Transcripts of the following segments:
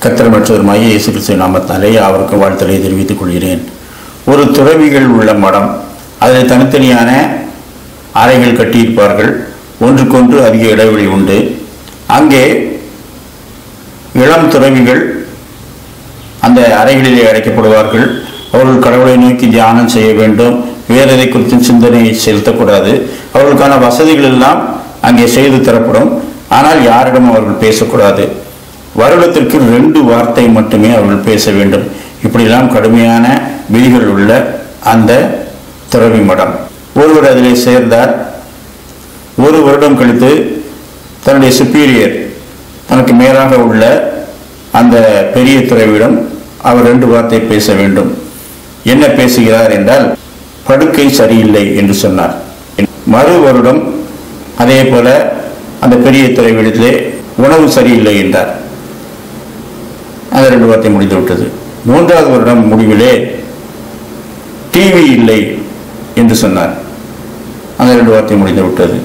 கத்திர மற்றவருமாய் இயேசு கிறிஸ்துவின் நாமத்தாலே அவருக்கு வாழ்த்தலை தெரிவித்துக் கொள்கிறேன் ஒரு துறவிகள் உள்ள மடம் அதில் தனித்தனியான அறைகள் கட்டியிருப்பார்கள் ஒன்றுக்கொன்று அதிக இடைவெளி உண்டு அங்கே இளம் துறவிகள் அந்த அறைகளிலே அடைக்கப்படுவார்கள் அவர்கள் கடவுளை நோக்கி தியானம் செய்ய வேண்டும் வேறு எதை குறித்தும் சிந்தனையை செலுத்தக்கூடாது அவர்களுக்கான வசதிகள் எல்லாம் அங்கே செய்து தரப்படும் ஆனால் யாரிடம் அவர்கள் பேசக்கூடாது வருடத்திற்கு ரெண்டு வார்த்தை மட்டுமே அவர்கள் பேச வேண்டும் இப்படியெல்லாம் கடுமையான விதிகள் உள்ள அந்த துறவி மடம் ஒருவர் அதிலே சேர்ந்தார் ஒரு வருடம் கழித்து தன்னுடைய சுப்பீரியர் தனக்கு மேலாக உள்ள அந்த பெரிய துறவியிடம் அவர் ரெண்டு வார்த்தை பேச வேண்டும் என்ன பேசுகிறார் என்றால் படுக்கை சரியில்லை என்று சொன்னார் மறு வருடம் அதே போல அந்த பெரிய துறைவிடத்திலே உணவு சரியில்லை என்றார் அந்த ரெண்டு வார்த்தை முடிந்து விட்டது மூன்றாவது வருடம் முடிவிலே டிவி இல்லை என்று சொன்னார் அந்த ரெண்டு வார்த்தை முடிந்து விட்டது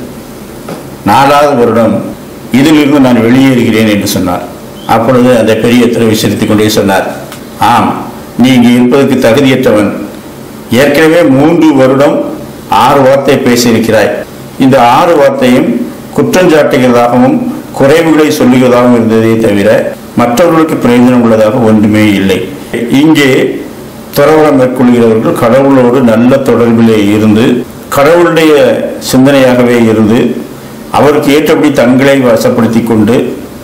நாலாவது வருடம் இதிலிருந்து நான் வெளியேறுகிறேன் என்று சொன்னார் அப்பொழுது அந்த பெரிய துறவி சிரித்துக் கொண்டே சொன்னார் ஆம் நீ இங்கே இருப்பதற்கு தகுதியற்றவன் ஏற்கனவே மூன்று வருடம் ஆறு வார்த்தை பேசியிருக்கிறாய் இந்த ஆறு வார்த்தையும் குற்றஞ்சாட்டுகிறதாகவும் குறைவுகளை சொல்லுகிறதாகவும் இருந்ததே தவிர மற்றவர்களுக்கு பிரயோஜனம் உள்ளதாக ஒன்றுமே இல்லை இங்கே துறவரம் மேற்கொள்கிறவர்கள் கடவுளோடு நல்ல தொடர்பிலே இருந்து கடவுளுடைய சிந்தனையாகவே இருந்து அவருக்கு ஏற்றபடி தங்களை வசப்படுத்தி கொண்டு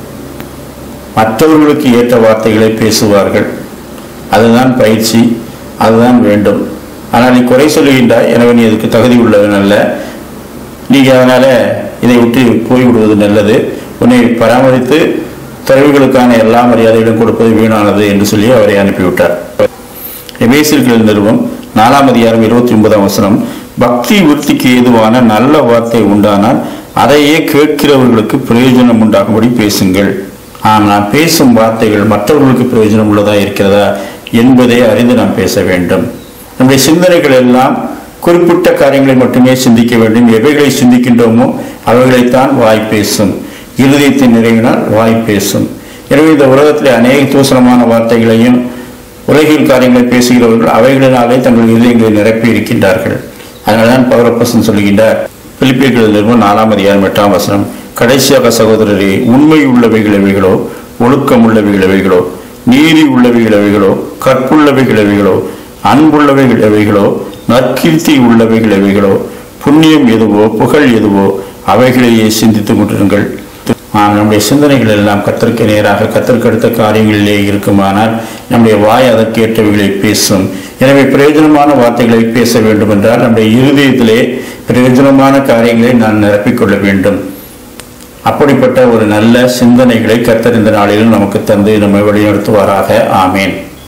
மற்றவர்களுக்கு ஏற்ற வார்த்தைகளை பேசுவார்கள் அதுதான் பயிற்சி அதுதான் வேண்டும் ஆனால் நீ குறை சொல்லுகின்றாய் எனவே நீ அதுக்கு தகுதி உள்ளவன் அல்ல நீங்கள் அதனால் இதை விட்டு போய்விடுவது நல்லது உன்னை பராமரித்து துறவிகளுக்கான எல்லா மரியாதைகளும் கொடுப்பது வீணானது என்று சொல்லி அவரை அனுப்பிவிட்டார் எபேசியர்கள் நிறுவம் நாலாம் அதிகாரம் இருபத்தி ஒன்பதாம் வசனம் பக்தி விருத்திக்கு ஏதுவான நல்ல வார்த்தை உண்டானால் அதையே கேட்கிறவர்களுக்கு பிரயோஜனம் உண்டாகும்படி பேசுங்கள் ஆனால் நாம் பேசும் வார்த்தைகள் மற்றவர்களுக்கு பிரயோஜனம் உள்ளதா இருக்கிறதா என்பதை அறிந்து நாம் பேச வேண்டும் நம்முடைய சிந்தனைகள் எல்லாம் குறிப்பிட்ட காரியங்களை மட்டுமே சிந்திக்க வேண்டும் எவைகளை சிந்திக்கின்றோமோ அவைகளைத்தான் வாய் பேசும் இருதயத்தின் நிறைவினால் வாய் பேசும் எனவே இந்த உலகத்தில் அநேக தூசணமான வார்த்தைகளையும் உலகில் காரியங்களை பேசுகிறவர்கள் அவைகளினாலே தங்கள் இதயங்களை நிரப்பி இருக்கின்றார்கள் அதனால்தான் பௌரப்பசன் சொல்லுகின்றார் பிலிப்பியர்கள் நிறுவனம் நாலாம் அதிகாரம் எட்டாம் வசனம் கடைசியாக சகோதரரே உண்மை உள்ளவைகள் எவைகளோ ஒழுக்கம் உள்ளவைகள் எவைகளோ நீதி உள்ளவைகள் எவைகளோ கற்புள்ளவைகள் எவைகளோ அன்புள்ளவைகள் எவைகளோ நற்கீர்த்தி உள்ளவைகள் எவைகளோ புண்ணியம் எதுவோ புகழ் எதுவோ அவைகளையே சிந்தித்துக் கொண்டிருங்கள் ஆனால் நம்முடைய சிந்தனைகள் எல்லாம் கத்திற்கு நேராக கத்திற்கு அடுத்த காரியங்களிலே இருக்குமானால் நம்முடைய வாய் அதற்கேற்றவைகளை பேசும் எனவே பிரயோஜனமான வார்த்தைகளை பேச வேண்டும் என்றால் நம்முடைய இருதயத்திலே பிரயோஜனமான காரியங்களை நான் நிரப்பிக்கொள்ள வேண்டும் அப்படிப்பட்ட ஒரு நல்ல சிந்தனைகளை கத்தர் இந்த நாளிலும் நமக்கு தந்து நம்மை வழிநடத்துவாராக ஆமேன்